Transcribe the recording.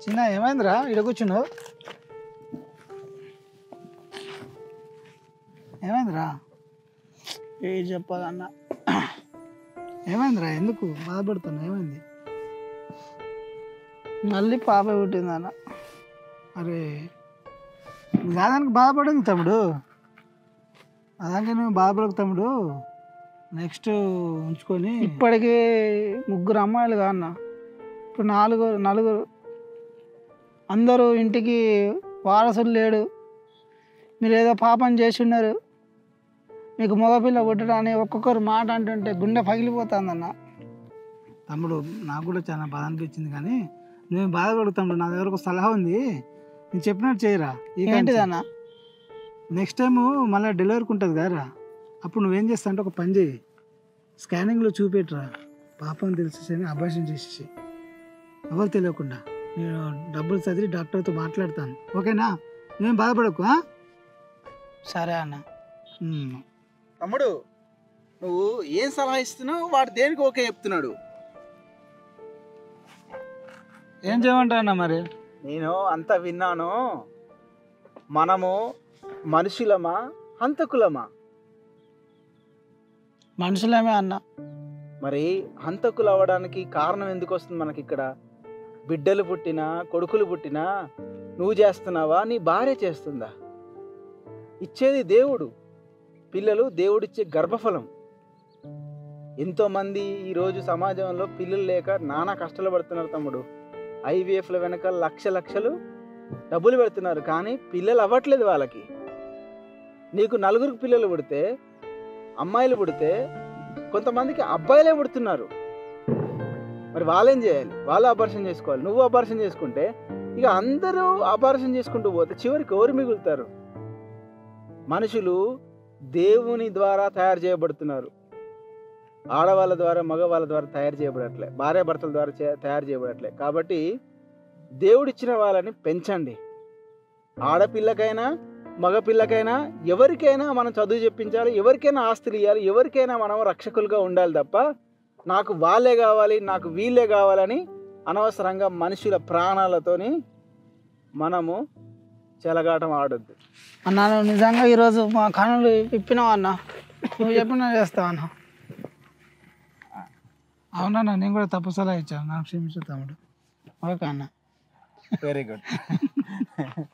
చిన్న ఏమైందిరా ఇడ కూర్చున్నావు ఏమైందిరా ఏ చెప్పాలన్నా ఏమైందిరా ఎందుకు బాధపడుతున్నా ఏమైంది మళ్ళీ పాప పుట్టిందన్న అరే దానికి బాధపడింది తమ్ముడు అదానికి నువ్వు బాధపడకు తమ్ముడు నెక్స్ట్ ఉంచుకొని ఇప్పటికీ ముగ్గురు అమ్మాయిలు కాన్న ఇప్పుడు నాలుగు నలుగురు అందరూ ఇంటికి వారసులు లేడు మీరు ఏదో పాపం చేసి ఉన్నారు మీకు మగపిల్ల పుట్టడాన్ని ఒక్కొక్కరు మాట అంటుంటే గుండె పగిలిపోతుందన్న తమ్ముడు నాకు కూడా చాలా బాధ అనిపించింది కానీ నువ్వు బాధపడు తమ్ముడు నా దగ్గర ఒక సలహా ఉంది నేను చెప్పినట్టు చేయరా ఏంటిదన్న నెక్స్ట్ టైం మళ్ళీ డెలివరీకి ఉంటుంది కదరా అప్పుడు నువ్వేం చేస్తా అంటే ఒక పని చేయి స్కానింగ్లో చూపెట్టురా పాపం తెలిసేసి అభాషణ చేసేసి ఎవరు తెలియకుండా నేను డబ్బులు చదివి డాక్టర్తో మాట్లాడతాను ఓకేనా నువ్వేం బాధపడకు ఆ? సరే అన్న ఉమ్. తమ్ముడు నువ్వు ఏం సలహా ఇస్తున్నావు వాడు దేనికి ఓకే చెప్తున్నాడు ఏం చేయమంటావు అన్న మరి నేను అంతా విన్నాను మనము మనుషులమా హంతకులమా మనుషులేమే అన్న మరి హంతకులు అవ్వడానికి కారణం ఎందుకు వస్తుంది మనకి ఇక్కడ బిడ్డలు పుట్టినా కొడుకులు పుట్టినా నువ్వు చేస్తున్నావా నీ భార్య చేస్తుందా ఇచ్చేది దేవుడు పిల్లలు దేవుడిచ్చే గర్భఫలం ఎంతోమంది ఈరోజు సమాజంలో పిల్లలు లేక నానా కష్టాలు పడుతున్నారు తమ్ముడు ఐవీఎఫ్ల వెనక లక్ష లక్షలు డబ్బులు పెడుతున్నారు కానీ పిల్లలు అవ్వట్లేదు వాళ్ళకి నీకు నలుగురికి పిల్లలు పుడితే అమ్మాయిలు పుడితే కొంతమందికి అబ్బాయిలే పుడుతున్నారు మరి వాళ్ళేం చేయాలి వాళ్ళు అపార్షన్ చేసుకోవాలి నువ్వు అపార్షన్ చేసుకుంటే ఇక అందరూ అపార్షన్ చేసుకుంటూ పోతే చివరికి ఎవరు మిగులుతారు మనుషులు దేవుని ద్వారా తయారు చేయబడుతున్నారు ఆడవాళ్ళ ద్వారా మగవాళ్ళ ద్వారా తయారు చేయబడట్లే భార్య భర్తల ద్వారా చే- తయారు చేయబడట్లే కాబట్టి దేవుడిచ్చిన వాళ్ళని పెంచండి ఆడపిల్లకైనా మగపిల్లకైనా ఎవరికైనా మనం చదువు చెప్పించాలి ఎవరికైనా ఆస్తులు ఇవ్వాలి ఎవరికైనా మనం రక్షకులుగా ఉండాలి తప్ప నాకు వాళ్ళే కావాలి నాకు వీళ్ళే కావాలని అనవసరంగా మనుషుల ప్రాణాలతోని మనము చెలగాటం ఆడొద్దు అన్న నువ్వు నిజంగా ఈరోజు మా కనులు ఇప్పినావు అన్న నువ్వు చెప్పినా చేస్తావు అన్న అవునన్నా నేను కూడా తప్పు సలహా ఇచ్చాను నాకు క్షమించు తమ్ముడు ఓకే అన్న వెరీ గుడ్